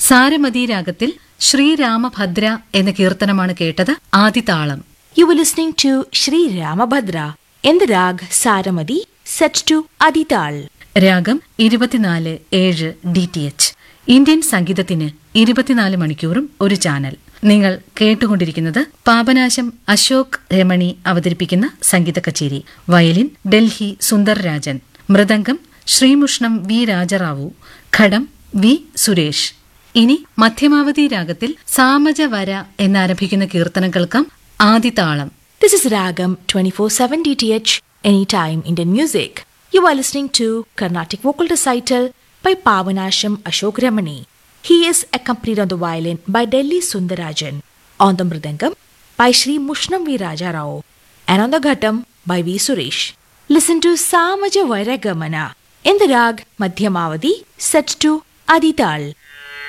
സാരമതി രാഗത്തിൽ ശ്രീരാമഭദ്ര എന്ന കീർത്തനമാണ് കേട്ടത് ആദിതാളം You were listening to Sri Ramabhadra in the rag Saramadi set to Adital. രാഗം ഇരുപത്തിനാല് ഏഴ് ഡി ടി എച്ച് ഇന്ത്യൻ സംഗീതത്തിന് ഇരുപത്തിനാല് മണിക്കൂറും ഒരു ചാനൽ നിങ്ങൾ കേട്ടുകൊണ്ടിരിക്കുന്നത് പാപനാശം അശോക് രമണി അവതരിപ്പിക്കുന്ന സംഗീത കച്ചേരി violin Delhi Sundar Rajan mridangam Srimushnam V Rajarao ghatam V Suresh ഇനി മധ്യമാവധി രാഗത്തിൽ സാമജവര എന്നാരംഭിക്കുന്ന കീർത്തനം കേൾക്കാം ആദിതാളം This is Ragam 24/7 DTH Anytime Indian Music. You are listening to Carnatic Vocal Recital by Pavanasham Ashok Ramani. He is accompanied on the violin by Delhi Sundarajan, on the mridangam by Sri Mushnam V. Raja Rao, and on the ghatam by V. Suresh. Listen to Samaja Vairagamana in the rag Madhyamavadi set to Adital.